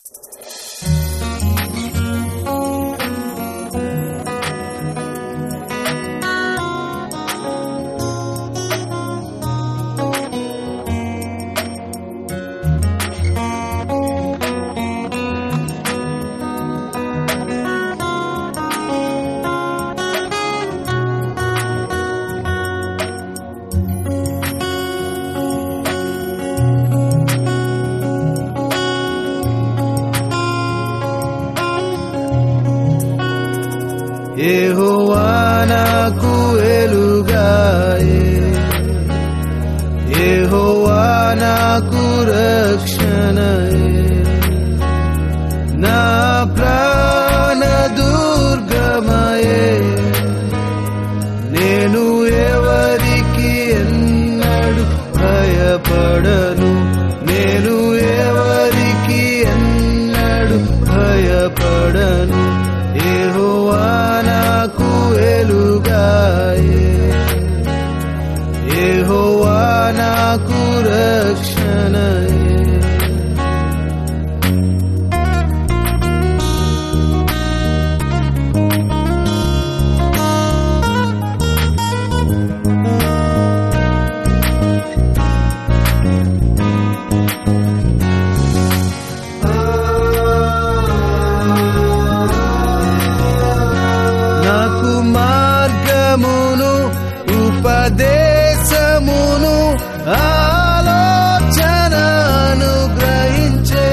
యెహోవా నాకు వెలుగాయే యెహోవా నాకు రక్షణయే నా ప్రాణ దుర్గమయే నేను ఎవరికి ఎన్నడు భయపడను నేను ఎవరికి ఎన్నడు భయపడను యెహోవా నాకు వెలుగాయే యెహోవా నాకు రక్షణయే నాకు మార్గమును ఉపదేశమును ఆలోచనను గ్రహించే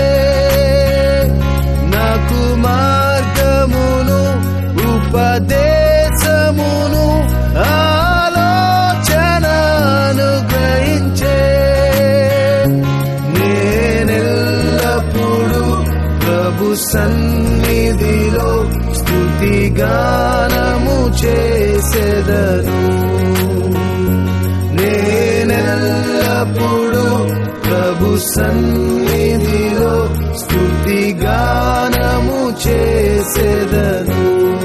నాకు మార్గమును ఉపదేశమును ఆలోచనను గ్రహించే నేనెల్లప్పుడు ప్రభు సన్నిధిలో స్తుతి గానము చేసెదను నేనెల్లప్పుడు ప్రభు సన్నిధిలో స్తుతి గానము చేసెదను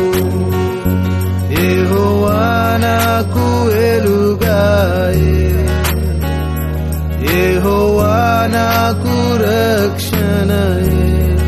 యెహోవా నాకు వెలుగాయే యెహోవా నాకు రక్షణయే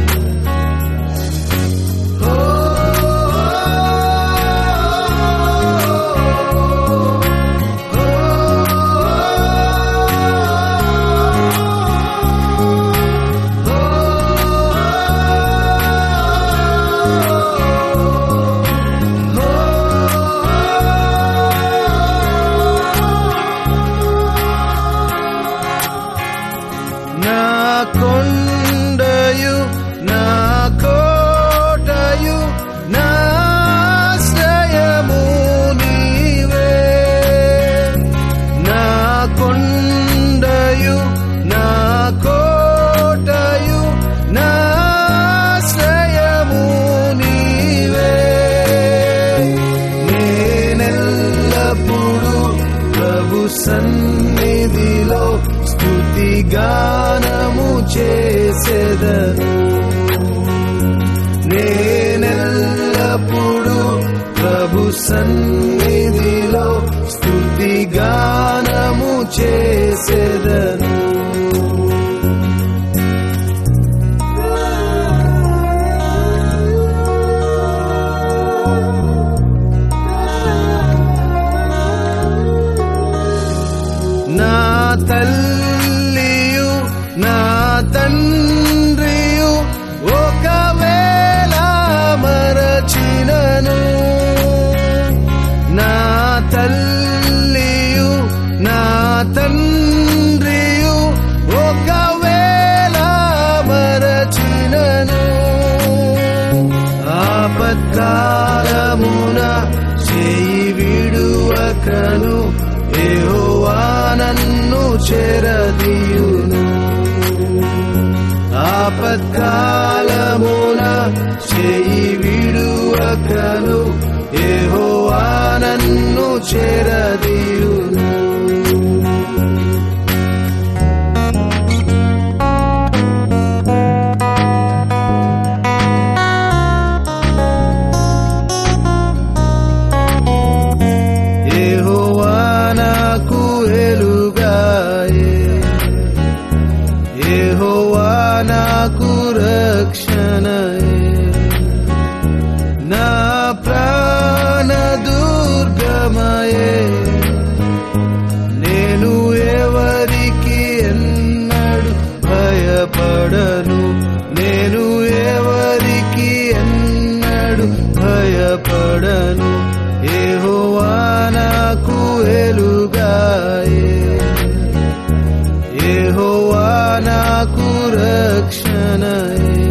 నా కొండయు నా కోటయు నా ఆశ్రయము నీవే నా కొండయు నా కోటయు నా ఆశ్రయము నీవే నేనెల్లప్పుడు ప్రభు సన్నిధిలో స్తుతి గానము చేసెదను నేనెల్లప్పుడు ప్రభు సన్నిధిలో స్తుతి గానము చేసెదను నా తల్లియు నా తండ్రియు ఒకవేళ మరచినను నా తల్లియు నా తండ్రియు ఒకవేళ మరచినను ఆపత్కాలమున చేయి విడువకను యెహోవా నన్ను చెరదీయును ఆపత్కాలమున చేయి విడువకను యెహోవా నన్ను చెరదీయును యెహోవా నాకు వెలుగాయే యెహోవా నాకు రక్ష రక్షణయే నా ప్రాణ దుర్గమయే నేను ఎవరికి ఎన్నడు భయపడను నేను ఎవరికి ఎన్నడు భయపడను ఏహోవా నాకు వెలుగాయే ఏహోవా నాకు రక్షణయే